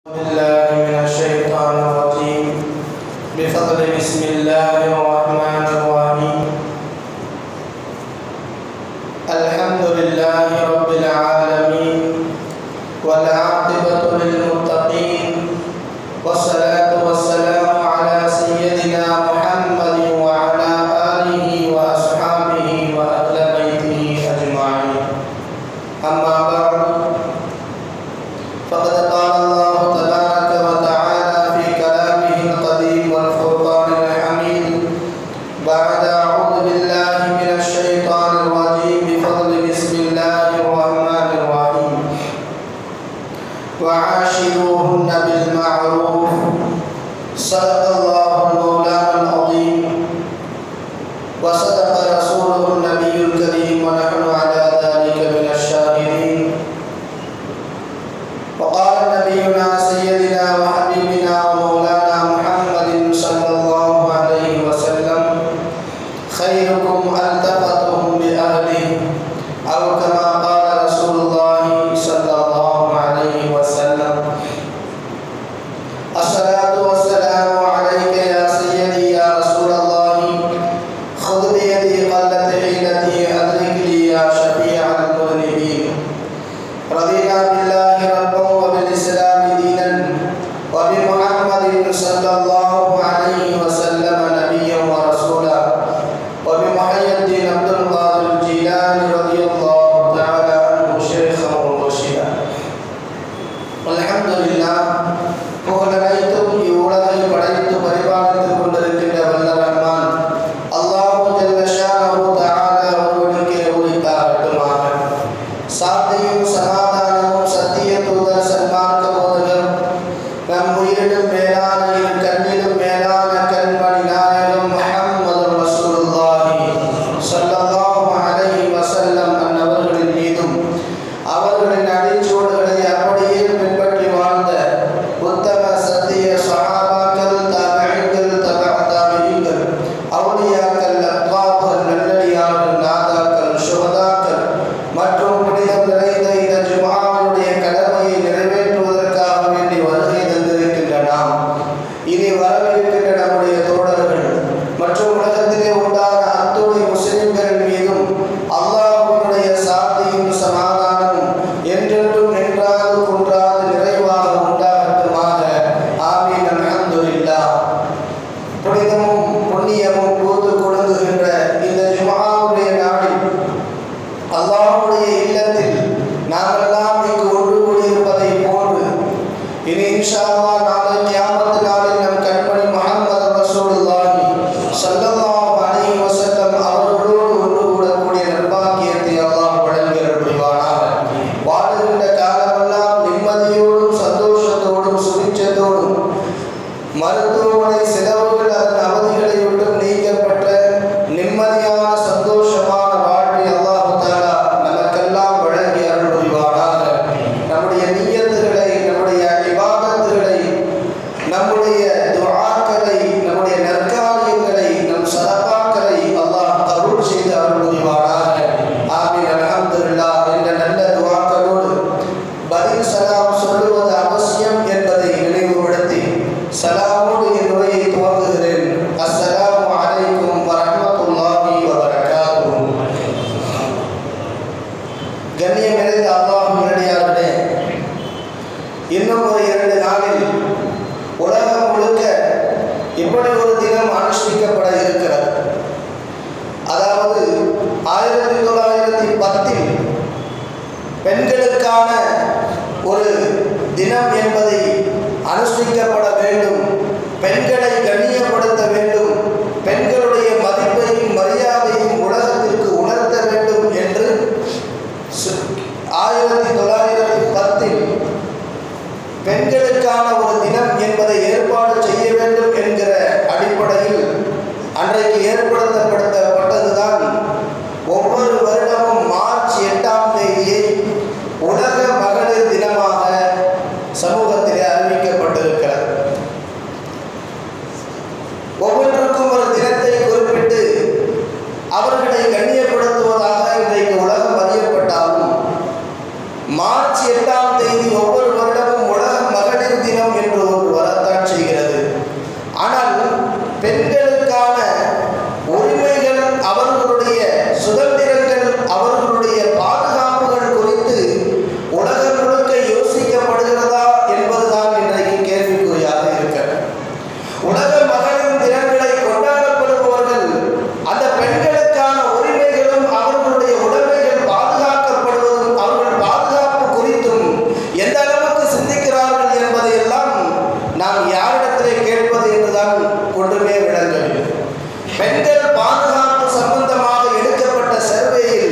بالله من الشيطان الرجيم بفضل بسم الله الرحمن الرحيم الحمد لله رب العالمين والعاقبة للمتقين والصلاة والسلام على سيدنا محمد وعلى آله وأصحابه وأهل بيته أجمعين أما بعد فقد قال الله تبارك وتعالى في كلامه القديم والفرقان الحميد بعد أعوذ بالله من الشيطان الرجيم بفضل بسم الله الرحمن الرحيم وعاشروهن بالمعروف صدق الله المولانا العظيم وصدق رسوله النبي الكريم ونحن على ذلك من الشاهدين وقال نبينا سيدنا وحبيبنا ومولانا محمد صلى الله عليه وسلم خيركم ألتفتهم بأهله أو كما قال رسول الله صلى الله عليه وسلم الصلاة والسلام عليك يا سيدي يا رسول الله خذ بيدي قلت حيلتي أدرك لي يا شفيع المذنبين رضينا بالله ربا وبالإسلام دينا وبمحمد صلى الله عليه وسلم نبيا ورسولا وبمحي الدين عبد القادر الجيلاني رضي الله تعالى عنه شيخا ومرشدا والحمد لله புகழனைத்தும் இவ்வுலகை படைத்து பரிபாலித்துக் கொண்டிருக்கின்ற வல்ல ரஹ்மான் அல்லாஹு ஜல்ல ஷானஹு தஆலா ஒருவனுக்கே உரித்தாகட்டுமாக சாந்தியும் சமாதானமும் சத்திய தூதர் சன்மார்க்க போதகர் நம் உயிரிலும் மேலான இரு கண்ணிலும் மேலான கண்மணி நாயகம் முஹம்மது ரசூலுல்லாஹி ஸல்லல்லாஹு அலைஹி வஸல்லம் அன்னவர்களின் மீதும் அவர்களின் அடிச்சுவடுகளை அப்படியே பின்பற்றி வாழ்ந்த உத்தம சத்திய சஹாபாக்கள் தாபிகள் தபா தாபிகள் அவுலியாக்கள் அத்வாபுகள் நல்லடியார்கள் நாதாக்கள் சுகதாக்கள் மற்றும் புனிதம் நிறைந்த இந்த ஜுமாவினுடைய கடமையை நிறைவேற்றுவதற்காக வேண்டி வருகை தந்திருக்கின்ற நாம் இனி வரவிருக்கின்ற நம்முடைய தோழர்கள் மற்றும் உலகத்திலே உண்டான அத்துணை முஸ்லிம்கள் மீதும் அல்லாஹ்வினுடைய சாந்தியும் சமாதானமும் என்றென்றும் நின்றாது குன்றாது நிறைவாக உண்டாகட்டுமாக ஆமீன் அல்ஹம்துலில்லாஹ் புனிதமும் புண்ணியமும் பூத்து கொடுங்குகின்ற இந்த ஜுமாவுடைய நாளில் அல்லாஹ்வுடைய இல்லத்தில் நாமெல்லாம் இங்கு ஒன்று கூடியிருப்பதை போன்று இனி இன்ஷா அல்லாஹ் நாளை கியாமத் நாளில் நம் கண்மணி முஹம்மது ரசூலுல்லாஹி ஸல்லல்லாஹு அலைஹி வஸல்லம் அவர்களோடு ஒன்று கூடக்கூடிய நற்பாக்கியத்தை அல்லாஹ் வழங்குகிற புரிவானாக வாழுகின்ற காலமெல்லாம் நிம்மதியோடும் சந்தோஷத்தோடும் சுபிட்சத்தோடும் மருத்துவமனை செலவுகள் அதன் அவதிகளை விட்டும் நீக்கப்பட்ட நிம்மதியான சந்தோஷமான வாழ்வை அல்லாஹு தாலா நமக்கெல்லாம் வழங்கி அருள் புரிவானாக நம்முடைய நீயத்துகளை நம்முடைய விவாதத்துகளை நம்முடைய துஆக்களை நம்முடைய நற்காரியங்களை நம் சதபாக்களை அல்லாஹ் கபூல் செய்து அருள் புரிவானாக ஆமீன் அல்ஹம்துலில்லாஹ் என்ற நல்ல துஆக்களோடு பதில் சலாம் சொல்லுவது அவசியம் என்பதை நினைவுபடுத்தி சலாமோடு என் உரையை துவங்குகிறேன் அஸ்ஸலாமு அலைக்கும் வரஹ்மத்துல்லாஹி வபரகாத்துஹு கண்ணியம் நிறைந்த அல்லாஹ் நேரடியார்களே இன்னும் ஒரு இரண்டு நாளில் உலகம் முழுக்க இப்படி ஒரு தினம் அனுஷ்டிக்கப்பட இருக்கிறது அதாவது ஆயிரத்தி தொள்ளாயிரத்தி பத்தில் பெண்களுக்கான ஒரு தினம் என்பதை அனுஷ்டிக்கப்பட வேண்டும் பெண்களை கண்ணியப்படுத்த வேண்டும் பெண்களுடைய மதிப்பையும் மரியாதையும் உலகத்திற்கு உணர்த்த வேண்டும் என்று சு- ஆயிரத்தி தொள்ளாயிரத்தி பத்தில் பெண்களுக்கான ஒரு தினம் என்பதை ஏற்பாடு செய்ய வேண்டும் என்கிற அடிப்படையில் அன்றைக்கு ஏற்படுத்தப்படுத்தப்பட்டதுதான் ஒவ்வொரு வருடமும் மார்ச் எட்டாம் தேதியை உலக மகளிர் தினமாக சமூகத்திலே அறிவிக்கப்பட்டிருக்கிறது ஒவ்வொன்றுக்கும் ஒரு தினத்தை குறிப்பிட்டு அவர்களை கண்ணியப்படுத்துவதாக இன்றைக்கு உலகம் அறியப்பட்டாலும் மார்ச் எட்டாம் தேதி ஒவ்வொரு வருடமும் உலக மகளிர் தினம் சந்தேகம் என்று ஒன்று வரத்தான் செய்கிறது ஆனால் பெண்களுக்கான உரிமைகள் அவர்களுடைய சுதந்திரங்கள் அவர்களுடைய பாதுகாப்புகள் குறித்து உலகம் முழுக்க யோசிக்கப்படுகிறதா என்பதுதான் இன்றைக்கு கேள்விக்குறியாக இருக்கிறது உலக மகளிர் தினங்களை கொண்டாடப்படுபவர்கள் அந்த பெண்களுக்கான உரிமைகளும் அவர்களுடைய உடைமைகள் பாதுகாக்கப்படுவதும் அவர்கள் பாதுகாப்பு குறித்தும் எந்த அளவுக்கு சிந்திக்கிறார்கள் என்பதையெல்லாம் நாம் யாரிடத்திலே கேட்பது என்றுதான் ஒன்றுமே விளங்கவில்லை பெண்கள் பாதுகாப்பு சம்பந்தமாக எடுக்கப்பட்ட சர்வேயில்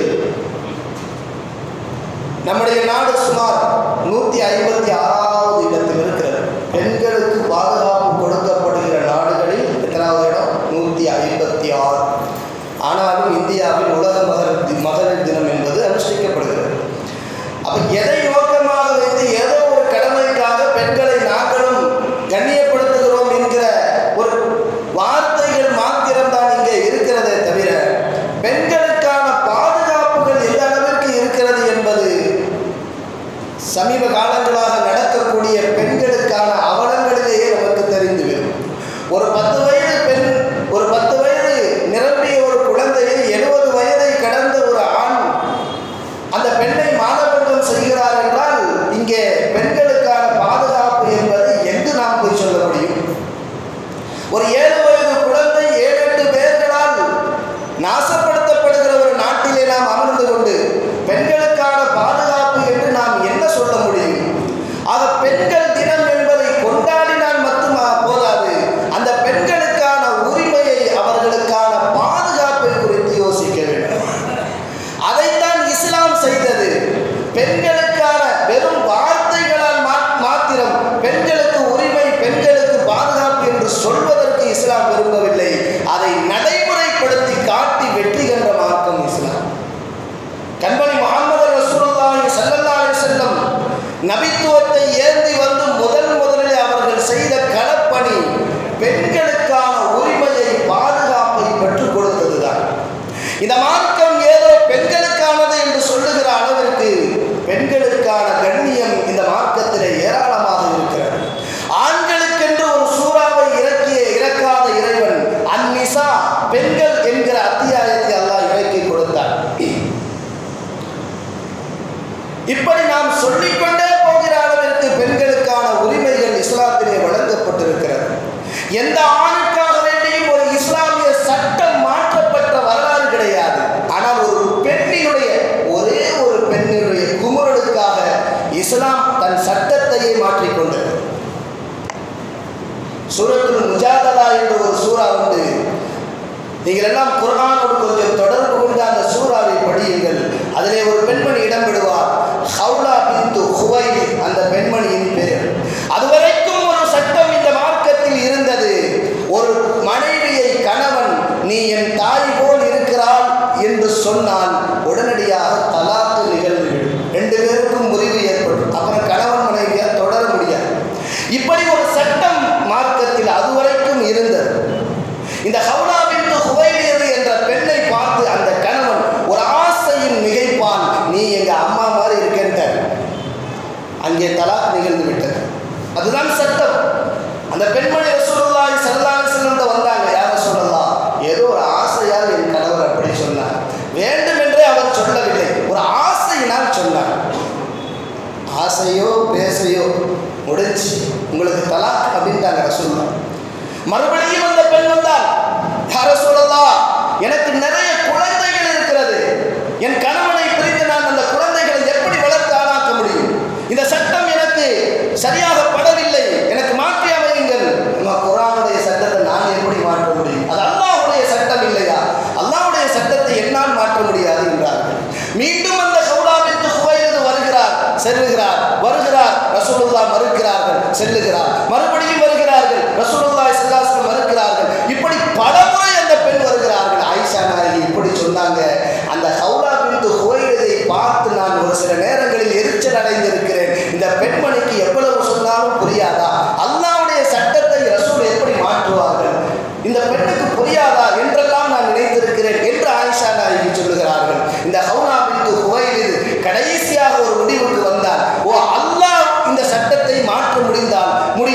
நம்முடைய நாடு சுமார் நூற்றி ஐம்பத்தி ஆறாவது இடத்தில் இருக்கிறது பெண்களுக்கு பாதுகாப்பு கொடுக்கப்படுகிற நாடுகளில் எத்தனாவது இடம் நூற்றி ஐம்பத்தி ஆறு ஆனாலும் இந்தியாவில் உலக மகளிர் தி- மகளிர் தினம் என்பது அனுஷ்டிக்கப்படுகிறது அப்ப எதை நோக்கமாக வைத்து ஏதோ ஒரு கடமைக்காக பெண்களை நாங்களும் கண்ணியப்படுத்துகிறோம் என்கிற ஒரு வார்த்தைகள் மாத்திரம்தான் இங்கே இருக்கிறதே தவிர பெண்களுக்கான பாதுகாப்புகள் எந்த அளவிற்கு இருக்கிறது என்பது சமீப காலங்களாக நடக்கக்கூடிய பெண்களுக்கான அவலங்களிலேயே நமக்கு தெரிந்துவிடும் ஒரு பத்து வயது பெண் ஒரு பத்து வயது நிரம்பிய ஒரு குழந்தையை எழுபது வயதை கடந்த ஒரு ஆண் அந்த பெண்ணை மானபங்கம் செய்கிறார் என்றால் இங்கே பெண்களுக்கான பாதுகாப்பு என்பது எங்கு நாம் போய் சொல்ல முடியும் ஒரு ஏழு வயது குழந்தை ஏழு எட்டு பேர்களால் நாசப்படுத்தப்படுகிற ஒரு நாட்டிலே நாம் அமர்ந்து கொண்டு பெண்களுக்கான பாதுகாப்பு என்று நாம் என்ன சொல்ல முடியும் ஆக பெண்கள் தினம் என்பதை கொண்டாடினால் மட்டும் போதாது அந்த பெண்களுக்கான உரிமையை அவர்களுக்கான பாதுகாப்பை குறித்து யோசிக்க வேண்டும் அதைத்தான் இஸ்லாம் செய்தது பெண்களுக்கான வெறும் வார்த்தைகளால் மா- மாத்திரம் பெண்களுக்கு உரிமை பெண்களுக்கு பாதுகாப்பு என்று சொல்வதற்கு இஸ்லாம் விரும்பவில்லை அதை நடைமுறைப்படுத்தி காட்டி வெற்றி கண்ட மார்க்கம் இஸ்லாம் கண்மணி முகமது ரசூலுல்லாஹி ஸல்லல்லாஹு அலைஹி வஸல்லம் நபித்துவத்தை ஏந்தி வந்து முதல் முதலில் அவர்கள் செய்த களப்பணி பெண்களுக்கான உரிமையை பாதுகாப்பை பெற்றுக் கொடுத்ததுதான் இந்த மார்க்கம் ஏதோ பெண்களுக்கானது என்று சொல்லுகிற அளவிற்கு பெண்களுக்கான கண்ணியம் இந்த மார்க்கத்திலே ஏராளமாக இருக்கிறது ஆண்களுக்கென்று ஒரு சூறாவை இறக்கிய இறக்காத இறைவன் அந்நிசா பெண்கள் என்கிற அத்தியாயத்தை அல்லாஹ் இறக்கி கொடுத்தார் இப்படி நாம் சொல்லிக்கொண்டே போகிற அளவிற்கு பெண்களுக்கான உரிமைகள் இஸ்லாத்திலே வழங்கப்பட்டிருக்கிறது எந்த ஆணுக்காக வேண்டியும் ஒரு இஸ்லாமிய சட்டம் மாற்றப்பட்ட வரலாறு கிடையாது ஆனால் ஒரு பெண்ணினுடைய ஒரே ஒரு பெண்ணினுடைய குமுறலுக்காக இஸ்லாம் தன் சட்டத்தையே மாற்றிக்கொண்டது சூரத்துல் முஜாதலா என்ற ஒரு சூறா உண்டு நீங்கள் எல்லாம் குர்ஆனோடு கொஞ்சம் தொடர்பு கொண்டு அந்த சூறாவை படியுங்கள் அதிலே ஒரு பெண்மணி இடம் விடுவார் ஹவுலா பிந்து ஹுவைலி அந்த பெண்மணியின் பேர் அதுவரைக்கும் ஒரு சட்டம் இந்த மார்க்கத்தில் இருந்தது ஒரு மனைவியை கணவன் நீ என் தாய் போல் இருக்கிறாள் என்று சொன்னால் உடனடியாக தலாக்கு நிகழ்ந்துவிடும் ரெண்டு பேருக்கும் முறிவு ஏற்படும் அப்புறம் கணவன் மனைவியா தொடர முடியாது இப்படி ஒரு சட்டம் மார்க்கத்தில் அதுவரைக்கும் இருந்தது இந்த ஹவுலாவிற்கு ஹுவைலியது என்ற பெண்ணை பார்த்து அந்த கணவன் ஒரு ஆசையின் மிகைப்பான் நீ எங்க அம்மா மாதிரி இருக்கேன்ட்ட அங்கே தலாக் நிகழ்ந்து விட்டது அதுதான் சட்டம் அந்த பெண்மணி ரசூலுல்லாஹி ஸல்லல்லாஹு அலைஹி வஸல்லம் வந்தாங்க யார் ரசூலுல்லாஹ் ஏதோ ஒரு ஆசையால் என் கணவர் அப்படி சொன்னார் வேண்டுமென்றே அவர் சொல்லவில்லை ஒரு ஆசையினால் சொன்னார் ஆசையோ பேசையோ முடிஞ்சு உங்களுக்கு தலாக் அப்படின்ட்டாங்க ரசூல்லா மறுபடியும் அந்த பெண் வந்தால் யார சொல்லலாம் எனக்கு நிறைய குழந்தைகள் இருக்கிறது என் கணவனை பிரிந்து நான் அந்த குழந்தைகளை எப்படி வளர்த்து ஆளாக்க முடியும் இந்த சட்டம் எனக்கு சரியாக படவில்லை எனக்கு மாற்றி அமையுங்கள் நம்ம குரானுடைய சட்டத்தை நான் எப்படி மாற்ற முடியும் அது அல்லாஹ்வுடைய சட்டம் இல்லையா அல்லாஹ்வுடைய சட்டத்தை என்னால் மாற்ற முடியாது என்றார்கள் மீண்டும் அந்த சௌடாவிற்கு குவையிலிருந்து வருகிறார் செல்லுகிறார் வருகிறார் ரசூலுல்லாஹ் மறுக்கிறார்கள் செல்லுகிறார் மறுபடியும் வருகிறார்கள் ரசூலுல்லாஹி ஸல்லல்லாஹு அலைஹி வஸல்லம் மறுக்கிறார்கள் இப்படி பலமுறை அந்த பெண் வருகிறார்கள் ஆயிஷா நாயகி இப்படி சொன்னாங்க அந்த ஹவுலா பின்து ஹுவைலிதை பார்த்து நான் ஒரு சில நேரங்களில் எரிச்சல் அடைந்திருக்கிறேன் இந்த பெண்மணிக்கு எவ்வளவு சொன்னாலும் புரியாதா அல்லாஹ்வுடைய சட்டத்தை ரசூல் எப்படி மாற்றுவார்கள் இந்த பெண்ணுக்கு புரியாதா என்றெல்லாம் நான் நினைத்திருக்கிறேன் என்று ஆயிஷா நாயகி சொல்லுகிறார்கள் இந்த ஹவுலா பின்து ஹுவைலிது கடைசியாக ஒரு முடிவுக்கு வந்தார் ஓ அல்லாஹ் இந்த சட்டத்தை மாற்ற முடிந்தால் முடியும்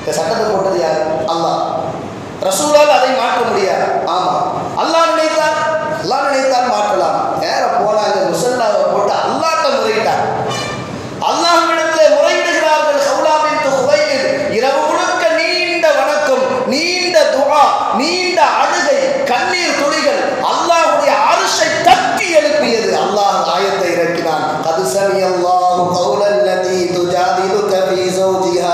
இந்த சட்டத்தை போட்டது யார் அல்லாஹ் ரசூலால் அதை மாற்ற முடியாது ஆமா அல்லாஹ் நினைத்தால் அல்லாஹ் நினைத்தால் மாற்றலாம் நேர போனாங்க முசல்லாவை போட்டு அல்லாட்ட முறையிட்டார் அல்லாஹ்விடத்தில் முறையிடுகிறார்கள் ஹவுலாவின் துவையில் இரவு முழுக்க நீண்ட வணக்கம் நீண்ட துஆ நீண்ட அழுகை கண்ணீர் துளிகள் அல்லாஹ்வுடைய அரிசை தட்டி எழுப்பியது அல்லாஹ் ஆயத்தை இறக்கினான் கது சமி அல்லாஹு கௌலல் லதி துஜாதிலுக ஃபீ ஜௌஜிஹா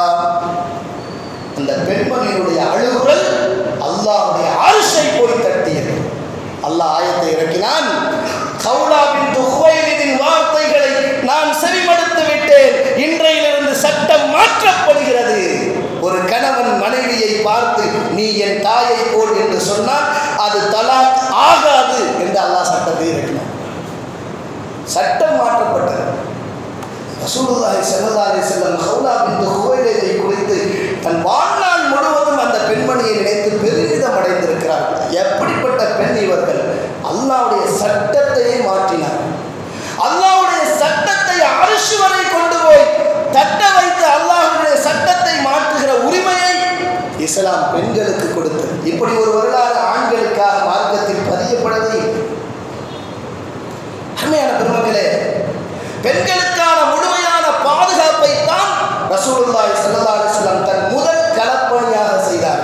அந்த பெண்மணியினுடைய அழுகுரல் அல்லாஹ்வுடைய அரிசை போய் தட்டியது அல்லாஹ் ஆயத்தை இறக்கினான் கௌலாவின் துஹ்வைலின் வார்த்தைகளை நான் செவிமடுத்து விட்டேன் இன்றையிலிருந்து சட்டம் மாற்றப்படுகிறது ஒரு கணவன் மனைவியை பார்த்து நீ என் தாயை போல் என்று சொன்னால் அது தலாக் ஆகாது என்று அல்லாஹ் சட்டத்தை இறக்கினான் சட்டம் மாற்றப்பட்டது ரசூலுல்லாஹி ஸல்லல்லாஹு அலைஹி வஸல்லம் ஹவுலா பின்த் குவைலிதை குறித்து தன் வாழ்நாள் முழுவதும் அந்த பெண்மணியை நினைத்து பெருமிதம் அடைந்திருக்கிறார்கள் எப்படிப்பட்ட பெண் இவர்கள் அல்லாஹ்வுடைய சட்டத்தையே மாற்றினார் அல்லாஹ்வுடைய சட்டத்தை அரிசி வரை கொண்டு போய் தட்ட வைத்து அல்லாஹ்வுடைய சட்டத்தை மாற்றுகிற உரிமையை இஸ்லாம் பெண்களுக்கு கொடுத்தது இப்படி ஒரு வரலாறு ஆண்களுக்காக மார்க்கத்தில் பதியப்படவே இல்லை அருமையான பெருமக்களே பெண்களுக்கான முழுமையான பாதுகாப்பை தான் ரசூலுல்லாஹி ஸல்லல்லாஹு அலைஹி வஸல்லம் தன் முதல் களப்பணியாக செய்தார்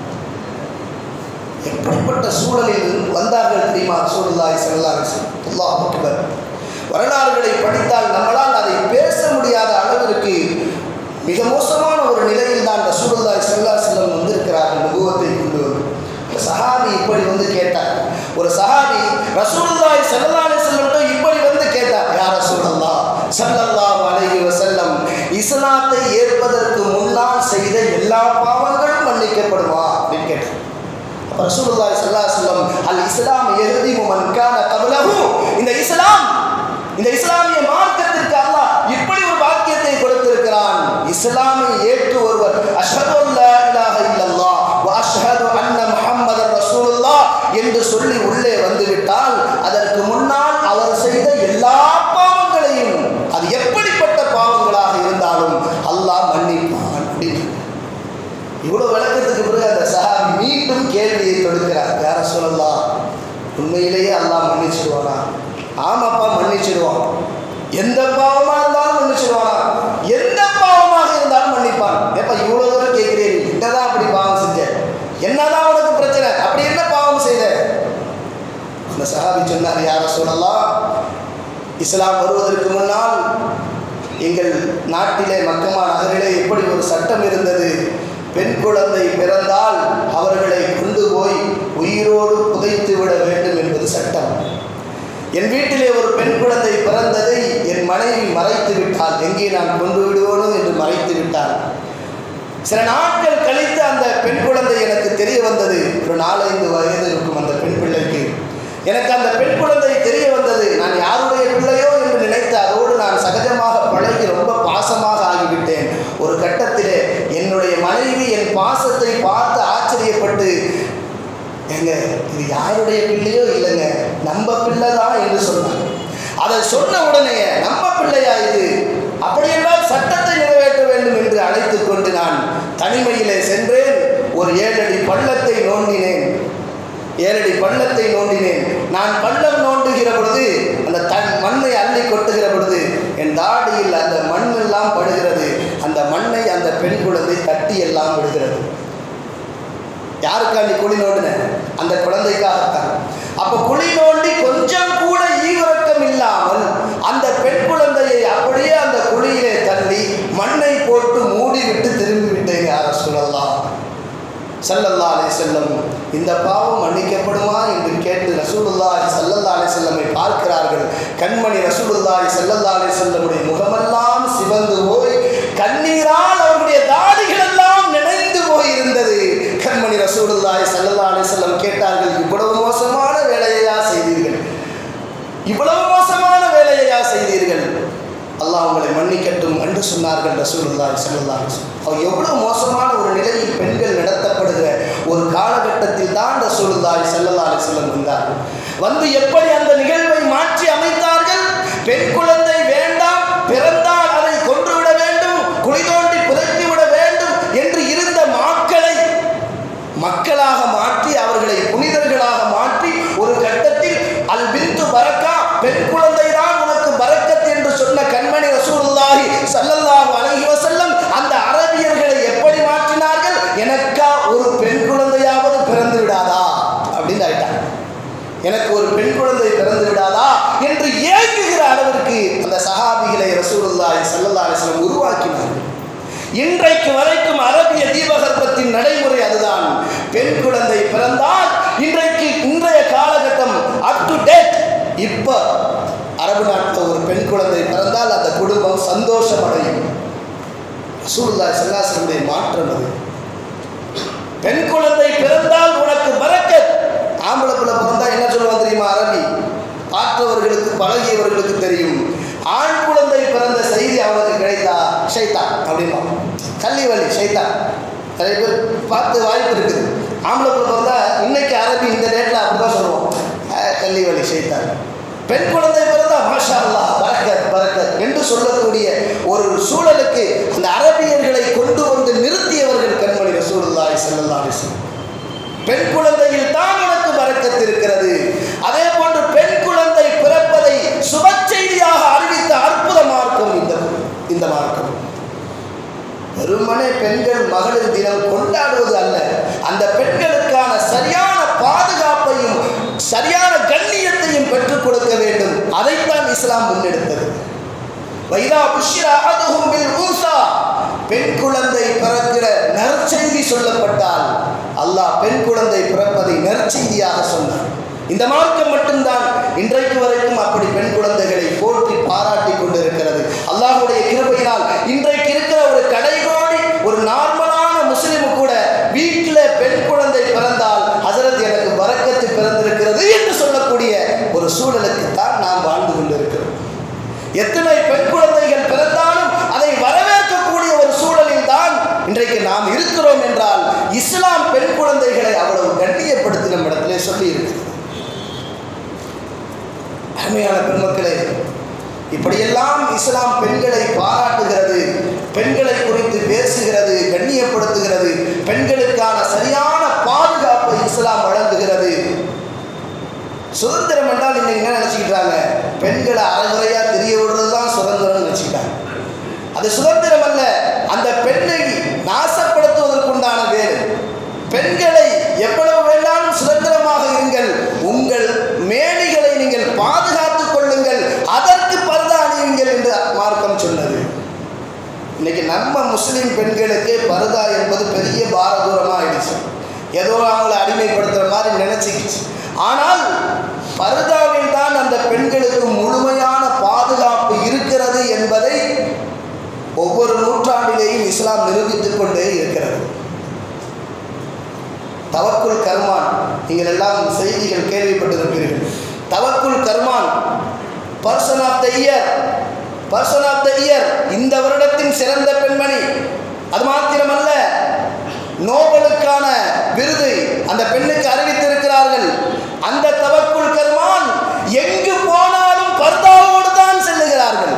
எப்படிப்பட்ட சூழலில் வந்தார்கள் தெரியுமா ரசூலுல்லாஹி ஸல்லல்லாஹு அலைஹி வஸல்லம் அல்லாஹ் அக்பர் வரலாறுகளை படித்தால் நம்மளால் அதை பேச முடியாத அளவிற்கு மிக மோசமான ஒரு நிலையில் தான் ரசூலுல்லாஹி ஸல்லல்லாஹு அலைஹி வஸல்லம் வந்திருக்கிறார்கள் நுபுவத்தை கொண்டு வந்து ஒரு சஹாபி இப்படி வந்து கேட்டார் ஒரு சஹாபி ரசூலுல்லாஹி ஸல்லல்லாஹு அலைஹி வஸல்லம் இப்படி வந்து கேட்டார் யா ரசூலல்லாஹ் ஸல்லல்லாஹு அலைஹி வஸல்லம் இஸ்லாத்தை ஏற்பதற்கு முன்னால் செய்த எல்லா பாவங்களும் மன்னிக்கப்படுமா அப்படின்னு கேட்டார் அப்ப ரசூலுல்லாஹி ஸல்லல்லாஹு அலைஹி வஸல்லம் அல் இஸ்லாம் யஹ்திமு மன் கான கப்லஹு இந்த இஸ்லாம் இந்த இஸ்லாமிய மார்க்கத்திற்கு அல்லாஹ் இப்படி ஒரு வாக்கியத்தை கொடுத்திருக்கிறான் இஸ்லாமை ஏற்று ஒருவர் அஷ்ஹது அல்லா இலாஹ இல்லல்லாஹ் வ அஷ்ஹது அன்ன முஹம்மதர் ரசூலுல்லாஹ் என்று சொல்லி உள்ளே வந்துவிட்டால் அதற்கு முன்னால் அவர் செய்த எல்லா பாவங்களையும் அது எப்படிப்பட்ட பாவங்களாக இருந்தாலும் அல்லாஹ் மன்னிப்பான் அப்படின்னு இவ்வளவு விளக்கத்துக்கு பிறகு அந்த சஹாபி மீண்டும் கேள்வியை தொடுக்கிறார் யார சொல்லலாம் உண்மையிலேயே அல்லாஹ் மன்னிச்சிடுவானா ஆமாப்பா மன்னிச்சிடுவான் எந்த பாவமா இருந்தாலும் மன்னிச்சிடுவானா எந்த பாவமாக இருந்தாலும் மன்னிப்பான் ஏப்பா இவ்வளவு தூரம் கேட்கிறேன் என்னதான் அப்படி பாவம் செஞ்ச என்னதான் உனக்கு பிரச்சனை அப்படி என்ன பாவம் செய்த அந்த சஹாபி சொன்னார் யார சொல்லலாம் இஸ்லாம் வருவதற்கு முன்னால் எங்கள் நாட்டிலே மக்கமா நகரிலே எப்படி ஒரு சட்டம் இருந்தது பெண் குழந்தை பிறந்தால் அவர்களை கொண்டு போய் உயிரோடு புதைத்து விட வேண்டும் என்பது சட்டம் என் வீட்டிலே ஒரு பெண் குழந்தை பிறந்ததை என் மனைவி மறைத்து விட்டாள் எங்கே நான் கொண்டு விடுவோனோ என்று மறைத்து விட்டாள் சில நாட்கள் கழித்து அந்த பெண் குழந்தை எனக்கு தெரிய வந்தது ஒரு நாலஞ்சு வயது இருக்கும் அந்த பெண் பிள்ளைக்கு எனக்கு அந்த பெண் குழந்தை தெரிய வந்தது நான் யாருடைய பிள்ளையோ என்று நினைத்து அதோடு நான் சகஜமாக பழகி ரொம்ப பாசமாக ஆகிவிட்டேன் ஒரு கட்டத்திலே என்னுடைய மனைவி என் பாசத்தை பார்த்து ஆச்சரியப்பட்டு ஏங்க இது யாருடைய பிள்ளையோ இல்லைங்க நம்ம பிள்ளை தான் என்று சொன்னாங்க அதை சொன்ன உடனே நம்ம பிள்ளையா இது அப்படியென்றால் சட்டத்தை நிறைவேற்ற வேண்டும் என்று அழைத்துக் கொண்டு நான் தனிமையிலே சென்றேன் ஒரு ஏழடி பள்ளத்தை நோண்டினேன் ஏழடி பள்ளத்தை நோண்டினேன் நான் பள்ளம் நோண்டுகிற பொழுது அந்த தன் மண்ணை அள்ளி கொட்டுகிற பொழுது என் தாடியில் அந்த மண் எல்லாம் படுகிறது அந்த மண்ணை அந்த பெண் குழந்தை தட்டி எல்லாம் விடுகிறது யாருக்காண்டி குழி நோண்டின அந்த குழந்தைக்காகத்தான் அப்ப குழி நோண்டி கொஞ்சம் கூட ஈவிரக்கம் இல்லாமல் அந்த பெண் குழந்தையை அப்படியே அந்த குழியிலே தள்ளி மண்ணை போட்டு மூடி விட்டு திரும்பி விட்டேன் யார சொல்லலாம் சல்லல்லா அலை செல்லம் இந்த பாவம் மன்னிக்கப்படுமா என்று கேட்டு ரசூலுல்லாஹி சல்லல்லா அலை செல்லமை பார்க்கிறார்கள் கண்மணி ரசூலுல்லாஹி சல்லல்லா அலை செல்லமுடைய முகமெல்லாம் சிவந்து போய் கண்ணீரால் அவருடைய தாடிகள் எல்லாம் நினைந்து போய் இருந்தது கண்மணி ரசூலுல்லாஹி சல்லல்லா அலை செல்லம் கேட்டார்கள் இவ்வளவு மோசமான வேலையா செய்தீர்கள் இவ்வளவு மோசமான வேலையா செய்தீர்கள் அல்லாஹ் உங்களை மன்னிக்கட்டும் என்று சொன்னார்கள் ரசூலுல்லாஹி ஸல்லல்லாஹு அலைஹி வஸல்லம் அவர் எவ்வளவு மோசமான ஒரு நிலையில் பெண்கள் நடத்தப்படுகிற ஒரு காலகட்டத்தில் தான் ரசூலுல்லாஹி ஸல்லல்லாஹு அலைஹி வஸல்லம் வந்தார்கள் வந்து எப்படி அந்த நிகழ்வை மாற்றி அமைத்தார்கள் பெண் குழந்தை வேண்டாம் பிறந்தால் அதை கொன்றுவிட வேண்டும் குழி தோண்டி புதைத்து விட வேண்டும் என்று மாற்றினார்கள் இன்றைக்கு வரைக்கும் அரபிய தீபகற்பத்தின் நடைமுறை அதுதான் பெண் குழந்தை பிறந்தால் இன்றைக்கு இன்றைய காலகட்டம் அப் டு டேட் இப்போ அரபு நாட்டில் ஒரு பெண் குழந்தை பிறந்தால் அந்த குடும்பம் சந்தோஷம் அடையும் ரசூலுல்லாஹி ஸல்லல்லாஹு மாற்றம் அது பெண் குழந்தை பிறந்தால் உனக்கு பரக்கத் ஆம்பளை பிள்ளை பிறந்தா என்ன சொல்லுவாங்க தெரியுமா அரபி பார்த்தவர்களுக்கு பழகியவர்களுக்கு தெரியும் ஆண் குழந்தை பிறந்த செய்தி அவனுக்கு கிடைத்தா ஷைத்தா அப்படிமா கள்ளி வலி ஷைத்தா நிறைய பேர் பார்த்து வாய்ப்பு இருக்குது ஆம்பளை பிள்ளை பிறந்தா இன்னைக்கு அரபி இந்த டேட்டில் அப்படிதான் சொல்லுவோம் அஹ், கள்ளி வலி ஷைத்தா பெண் குழந்தை பிறந்தா மாஷா அல்லாஹ் பரக்கத் பரக்கத் என்று சொல்லக்கூடிய ஒரு சூழலுக்கு அந்த அரபியர்களை கொண்டு வந்து நிறுத்தியவர்கள் கண்மணி ரசூலுல்லாஹி ஸல்லல்லாஹு அலைஹி வஸல்லம் பெண் குழந்தையில் தான் உனக்கு பறக்கத்து இருக்கிறது அதே போன்று பெண் குழந்தை பிறப்பதை சுப செய்தியாக அறிவித்த அற்புத மார்க்கம் இந்த இந்த மார்க்கம் வெறுமனே பெண்கள் மகளிர் தினம் கொண்டாடுவது அல்ல அந்த பெண்களுக்கான சரியான பாதுகாப்பையும் சரியான கண்ணியத்தையும் பெற்றுக் கொடுக்க வேண்டும் அதைத்தான் இஸ்லாம் முன்னெடுத்தது வைதா புஷ்ரா அதுஹும் பில் ஊசா பெண் குழந்தை பிறக்கிற நற்செய்தி சொல்லப்பட்டால் அல்லாஹ் பெண் குழந்தை பிறப்பதை நற்செய்தியாக சொன்னார் இந்த மார்க்கம் மட்டும்தான் இன்றைக்கு வரைக்கும் அப்படி பெண் குழந்தைகளை போற்றி பாராட்டி கொண்டிருக்கிறது அல்லாஹ்வுடைய கிருபையினால் இன்றைக்கு இருக்கிற ஒரு கடைகோடி ஒரு நார்மலான முஸ்லிம் கூட வீட்டில் பெண் குழந்தை பிறந்தால் ஹசரத் எனக்கு பரக்கத்து பிறந்திருக்கிறது என்று சொல்லக்கூடிய ஒரு சூழலுக்கு தான் நாம் வாழ்ந்து கொண்டிருக்கிறோம் எத்தனை பெண் குழந்தைகள் பிறந்தாலும் அதை வரவேற்கக்கூடிய ஒரு சூழலில் தான் இன்றைக்கு நாம் இருக்கிறோம் என்றால் இஸ்லாம் பெண் குழந்தைகளை அவ்வளவு கண்ணியப்படுத்தி நம்ம இடத்திலே சொல்லி இருக்குது அருமையான பெண்மக்களே இப்படியெல்லாம் இஸ்லாம் பெண்களை பாராட்டுகிறது பெண்களை குறித்து பேசுகிறது கண்ணியப்படுத்துகிறது பெண்களுக்கான சரியான பாதுகாப்பை இஸ்லாம் வழங்குகிறது சுதந்திரம் என்றால் இன்னைக்கு என்ன நினச்சிக்கிட்டாங்க பெண்களை அறகுறையாக தெரிய விடுறது தான் சுதந்திரம்னு நினச்சிக்கிட்டாங்க அது சுதந்திரம் அல்ல அந்த பெண்ணை நாசப்படுத்துவதற்குண்டான வேலை பெண்களை எவ்வளவு வேண்டாலும் சுதந்திரமாக இருங்கள் உங்கள் மேனிகளை நீங்கள் பாதுகாத்துக் கொள்ளுங்கள் அதற்கு பரத அணியுங்கள் என்று மார்க்கம் சொன்னது இன்னைக்கு நம்ம முஸ்லிம் பெண்களுக்கு பருதா என்பது பெரிய பாரதூரமாக ஆயிடுச்சு ஏதோ அவங்கள அடிமைப்படுத்துகிற மாதிரி நினச்சிக்கிச்சு ஆனால் பருதாவில் தான் அந்த பெண்களுக்கு முழுமையான பாதுகாப்பு இருக்கிறது என்பதை ஒவ்வொரு நூற்றாண்டிலேயும் இஸ்லாம் நிரூபித்துக் கொண்டே இருக்கிறது தவக்குல் கர்மான் நீங்கள் எல்லாம் செய்திகள் கேள்விப்பட்டிருப்பீர்கள் Tawakkol Karman person of the year person of the year இந்த வருடத்தின் சிறந்த பெண்மணி அது மாத்திரமல்ல நோபலுக்கான விருது அந்த பெண்ணுக்கு அறிவித்திருக்கிறார்கள் அந்த தவக்குல் கர்மான் எங்கு போனாலும் பர்தாவோடு தான் செல்லுகிறார்கள்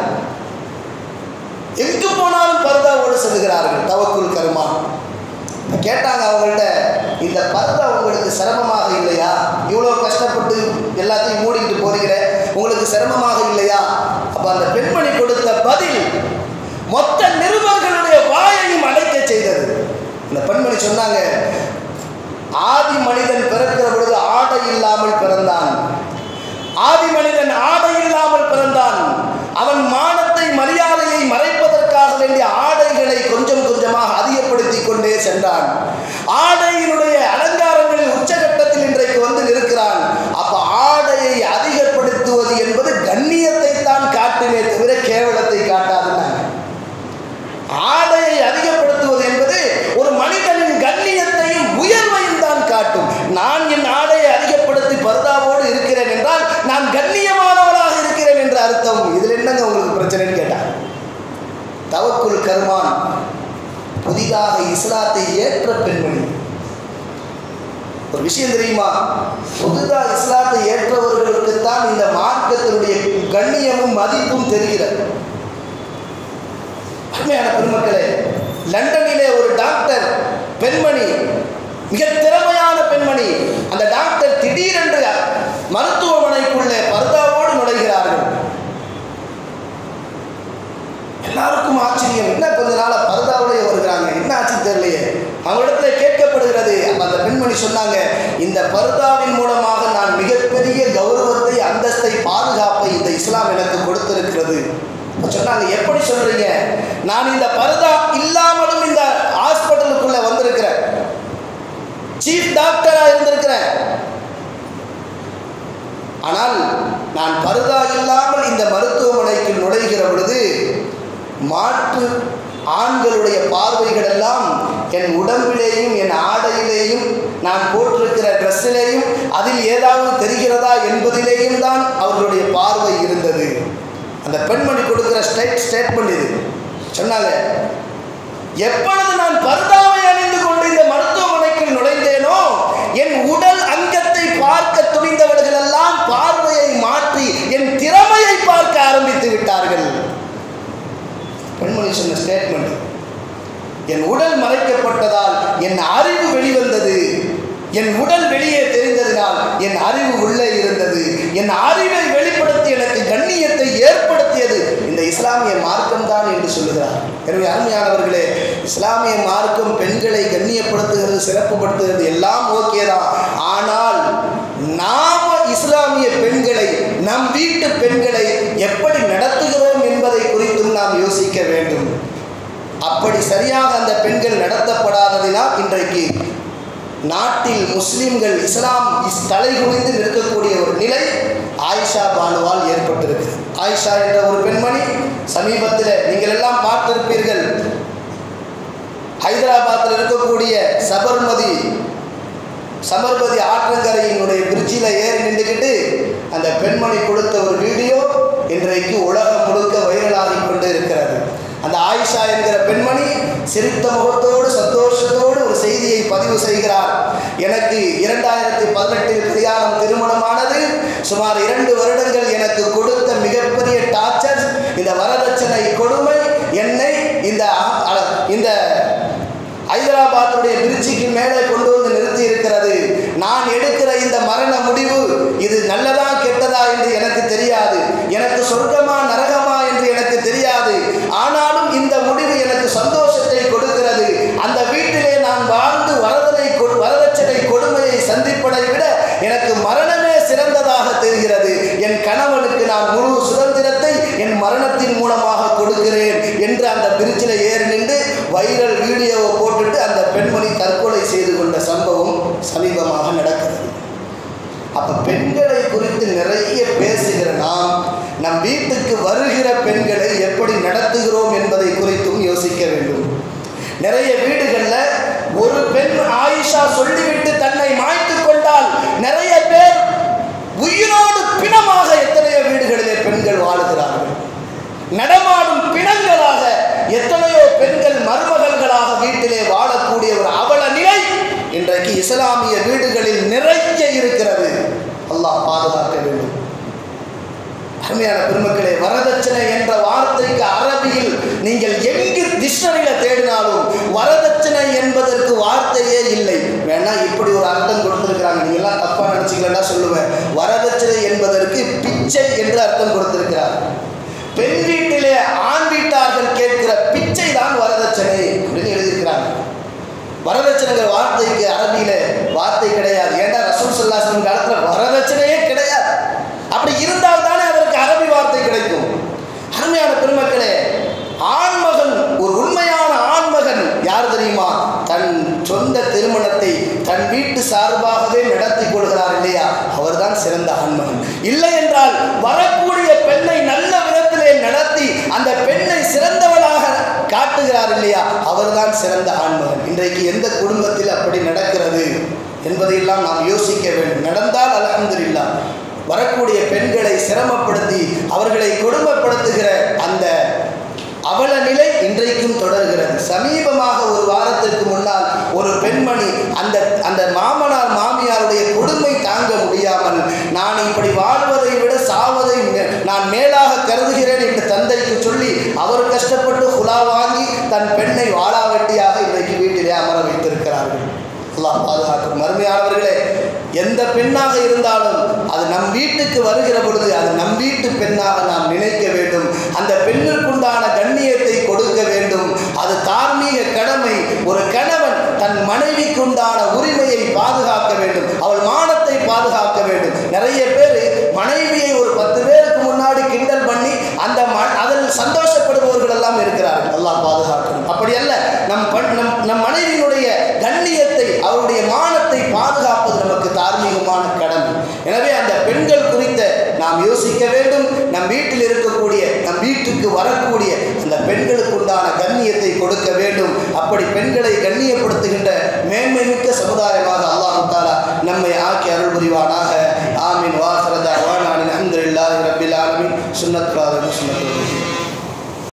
எங்கு போனாலும் பர்தாவோடு செல்லுகிறார்கள் தவக்குல் கர்மான் இப்ப கேட்டாங்க அவங்கள்ட்ட இந்த பர்தா உங்களுக்கு சிரமமாக இல்லையா இவ்வளோ கஷ்டப்பட்டு எல்லாத்தையும் மூடிக்கிட்டு போறீங்க உங்களுக்கு சிரமமாக இல்லையா அப்போ அந்த பெண்மணி கொடுத்த பதில் மொத்த நிருபர்களுடைய வாயையும் அடைக்க செய்தது இந்த பெண்மணி சொன்னாங்க ஆதி மனிதன் பிறக்கிற பொழுது ஆடை இல்லாமல் பிறந்தான் ஆதி மனிதன் ஆடை இல்லாமல் பிறந்தான் அவன் மானத்தை மரியாதையை மறைப்பதற்காக வேண்டிய ஆடைகளை கொஞ்சம் கொஞ்சமாக அதிகப்படுத்தி கொண்டே சென்றான் ஆடையினுடைய அலங்காரங்களில் உச்சகட்டத்தில் இன்றைக்கு வந்து நிற்கிறான் அப்ப ஆடையை அதிகப்படுத்துவது என்பது கண்ணியத்தை தான் காட்டுமே தவிர கேவலத்தை காட்டாதுன்னாங்க ஆடையை அதிகப்படுத்துவது என்பது ஒரு மனிதனின் கண்ணியத்தையும் உயர்வையும் தான் காட்டும் நான் என் ஆடையை அதிகப்படுத்தி பர்தாவோடு இருக்கிறேன் என்றால் நான் கண்ணியமானவனாக இருக்கிறேன் என்ற அர்த்தம் இதில் என்னங்க உங்களுக்கு பிரச்சனைன்னு கேட்டான் தவக்குல் கர்மான் புதிதாக இஸ்லாத்தை ஏற்ற பெண்மணி ஒரு விஷயம் தெரியுமா புதிதாக இஸ்லாத்தை ஏற்றவர்களுக்கு தான் இந்த மார்க்கத்தினுடைய கண்ணியமும் மதிப்பும் தெரிகிறது அருமையான பெருமக்களே லண்டனிலே ஒரு டாக்டர் பெண்மணி மிக திறமையான பெண்மணி அந்த டாக்டர் திடீரென்று மருத்துவமனைக்குள்ளே பர்தாவோடு நுழைகிறார்கள் எல்லாருக்கும் ஆச்சரியம் என்ன கொஞ்ச நாளா பர்தாவோடய வருகிறாங்க என்ன ஆச்சு தெரியலையே அவங்களிடத்துல கேட்கப்படுகிறது அப்ப அந்த பெண்மணி சொன்னாங்க இந்த பர்தாவின் மூலமாக நான் மிகப்பெரிய கௌரவத்தை அந்தஸ்தை பாதுகாப்பை இந்த இஸ்லாம் எனக்கு கொடுத்திருக்கிறது அப்ப சொன்னாங்க எப்படி சொல்றீங்க நான் இந்த பருதா இல்லாமலும் இந்த ஹாஸ்பிட்டலுக்குள்ள வந்திருக்கிறேன் சீஃப் டாக்டரா இருந்திருக்கிறேன் ஆனால் நான் பருதா இல்லாமல் இந்த மருத்துவமனைக்கு நுழைகிற பொழுது மாற்று ஆண்களுடைய பார்வைகள் எல்லாம் என் உடம்பிலேயும் என் ஆடையிலேயும் நான் போட்டிருக்கிற ட்ரெஸ்ஸிலேயும் அதில் ஏதாவது தெரிகிறதா என்பதிலேயும் தான் அவர்களுடைய பார்வை இருந்தது அந்த பெண்மணி கொடுக்கிற ஸ்டேட் ஸ்டேட்மெண்ட் இது சொன்னாங்க எப்பொழுது நான் பர்தாவை அணிந்து கொண்டு இந்த மருத்துவமனைக்கு நுழைந்தேனோ என் உடல் அங்கத்தை பார்க்க துணிந்தவர்கள் எல்லாம் பார்வையை மாற்றி என் திறமையை பார்க்க ஆரம்பித்து விட்டார்கள் பெண்மணி சொன்ன ஸ்டேட்மெண்ட் என் உடல் மறைக்கப்பட்டதால் என் அறிவு வெளிவந்தது என் உடல் வெளியே தெரிந்ததினால் என் அறிவு உள்ளே இருந்தது என் அறிவை வெளிப்படுத்தி எனக்கு கண்ணியத்தை ஏற்படுத்தியது இந்த இஸ்லாமிய மார்க்கம் தான் என்று சொல்லுகிறார் எனவே அருமையானவர்களே இஸ்லாமிய மார்க்கம் பெண்களை கண்ணியப்படுத்துகிறது சிறப்புப்படுத்துகிறது எல்லாம் ஓகே தான் ஆனால் நாம இஸ்லாமிய பெண்களை நம் வீட்டு பெண்களை எப்படி நடத்துகிறோம் என்பதை குறித்தும் நாம் யோசிக்க வேண்டும் அப்படி சரியாக அந்த பெண்கள் நடத்தப்படாததினால் இன்றைக்கு நாட்டில் முஸ்லிம்கள் இஸ்லாம் இஸ் தலைகுனிந்து நிற்கக்கூடிய ஒரு நிலை ஆயிஷா பானுவால் ஏற்பட்டிருக்கு ஆயிஷா என்ற ஒரு பெண்மணி சமீபத்தில் நீங்கள் எல்லாம் பார்த்திருப்பீர்கள் ஹைதராபாத்தில் இருக்கக்கூடிய சபர்மதி சபர்மதி ஆற்றங்கரையினுடைய பிரிட்ஜில் ஏறி நின்றுக்கிட்டு அந்த பெண்மணி கொடுத்த ஒரு வீடியோ இன்றைக்கு உலகம் முழுக்க வைரலாகி கொண்டு இருக்கிறது அந்த ஆயிஷா என்கிற பெண்மணி சிரித்த முகத்தோடு சந்தோஷத்தோடு ஒரு செய்தியை பதிவு செய்கிறார் எனக்கு இரண்டாயிரத்தி பதினெட்டில் கல்யாணம் திருமணமானது சுமார் இரண்டு வருடங்கள் எனக்கு கொடுத்த மிகப்பெரிய டார்ச்சர் இந்த வரதட்சணை கொடுமை என்னை இந்த அ- அ- இந்த ஹைதராபாத்துடைய திருச்சிக்கு மேலே கொண்டு வந்து நிறுத்தி இருக்கிறது நான் எடுக்கிற இந்த மரண முடிவு இது நல்லதா கெட்டதா என்று எனக்கு தெரியாது எனக்கு சொர்க்கமா நரகமா என்று எனக்கு தெரியாது ஆனாலும் இந்த முடிவு எனக்கு சந்தோஷத்தை கொடுக்கிறது அந்த வீட்டிலே நான் வாழ்ந்து வரதனை கொ- வரதட்சணை கொடுமையை சந்திப்பதை விட எனக்கு மரணமே சிறந்ததாக தெரிகிறது என் கணவனுக்கு நான் முழு சுதந்திரத்தை என் மரணத்தின் மூலமாக கொடுக்கிறேன் என்று அந்த பிரிட்ஜில் ஏறி நின்று வைரல் வீடியோவை போட்டுட்டு அந்த பெண்மணி தற்கொலை செய்து கொண்ட சம்பவம் சமீபமாக நடக்கிறது அப்ப பெண்களை குறித்து நிறைய பேசுகிற நாம் நம் வீட்டுக்கு வருகிற பெண்களை எப்படி நடத்துகிறோம் என்பதை குறித்தும் யோசிக்க வேண்டும் நிறைய வீடுகள்ல ஒரு பெண் ஆயிஷா சொல்லிவிட்டு தன்னை மாய்த்து கொண்டால் நிறைய பேர் உயிரோடு பிணமாக எத்தனையோ வீடுகளிலே பெண்கள் வாழுகிறார்கள் நடமாடும் பிணங்களாக எத்தனையோ பெண்கள் மருமகள்களாக வீட்டிலே வாழக்கூடிய ஒரு அவல நிலை இன்றைக்கு இஸ்லாமிய வீடுகளில் நிறைய இருக்கிறது அல்லாஹ் பாதுகாக்க வேண்டும் அருமையான பெருமக்களே வரதட்சணை என்ற வார்த்தைக்கு அரபியில் நீங்கள் எங்கு டிக்ஷனரியில் தேடினாலும் வரதட்சணை என்பதற்கு வார்த்தையே இல்லை வேணா இப்படி ஒரு அர்த்தம் கொடுத்திருக்கிறாங்க நீங்க எல்லாம் தப்பா நினைச்சுக்கலன்னா சொல்லுவேன் வரதட்சணை என்பதற்கு பிச்சை என்று அர்த்தம் கொடுத்திருக்கிறார் பெண் வீட்டிலே ஆண் வீட்டார்கள் கேட்கிற பிச்சை தான் வரதட்சணை அப்படின்னு எழுதியிருக்கிறாங்க வரதட்சணைங்கிற வார்த்தைக்கு அரபியில வார்த்தை கிடையாது ஏன்டா ரசூல் சல்லாசன் காலத்துல வரதட்சணையே கிடையாது அப்படி இருந்தால் தானே அதற்கு அரபி வார்த்தை கிடைக்கும் அருமையான பெருமக்களே ஆண்மகன் ஒரு உண்மையான ஆண்மகன் யார் தெரியுமா தன் சொந்த திருமணத்தை தன் வீட்டு சார்பாகவே நடத்தி கொள்கிறார் இல்லையா அவர்தான் சிறந்த ஆண்மகன் இல்லை என்றால் வரக்கூடிய பெண்ணை நல்ல விதத்திலே நடத்தி அந்த பெண்ணை சிறந்தவளாக காட்டுகிறார் இல்லையா அவர்தான் சிறந்த ஆண்மகன் இன்றைக்கு எந்த குடும்பத்தில் அப்படி நடக்கிறது என்பதையெல்லாம் நாம் யோசிக்க வேண்டும் நடந்தால் அல்ஹம்துலில்லாஹ் வரக்கூடிய பெண்களை சிரமப்படுத்தி அவர்களை கொடுமைப்படுத்துகிற அந்த அவல நிலை இன்றைக்கும் தொடர்கிறது சமீபமாக ஒரு வாரத்திற்கு முன்னால் ஒரு பெண்மணி அந்த அந்த மாமனார் மாமியாருடைய கொடுமை தாங்க முடியாமல் நான் இப்படி வாழ்வதை விட சாவதை மே- நான் மேலாக கருதுகிறேன் என்று தந்தைக்கு சொல்லி அவர் கஷ்டப்பட்டு குலா வாங்கி தன் பெண்ணை வாளாவெட்டியாக இன்றைக்கு வீட்டிலே அமர வைத்திருக்கிறார்கள் அல்லாஹ் பாதுகாக்கும் மறுமையானவர்களே எந்த பெண்ணாக இருந்தாலும் அது நம் வீட்டுக்கு வருகிற பொழுது அது நம் வீட்டு பெண்ணாக நாம் நினைக்க வேண்டும் அந்த பெண்ணிற்குண்டான கண்ணியத்தை கொடுக்க வேண்டும் அது தார்மீக கடமை ஒரு கணவன் தன் மனைவிக்குண்டான உரிமையை பாதுகாக்க வேண்டும் அவள் மானத்தை பாதுகாக்க வேண்டும் நிறைய பேர் மனைவியை ஒரு பத்து பேருக்கு முன்னாடி கிண்டல் பண்ணி அந்த ம அதில் சந்தோஷப்படுபவர்கள் எல்லாம் இருக்கிறார்கள் அல்லாஹ் அப்படி பெண்களை கண்ணியப்படுத்துகின்ற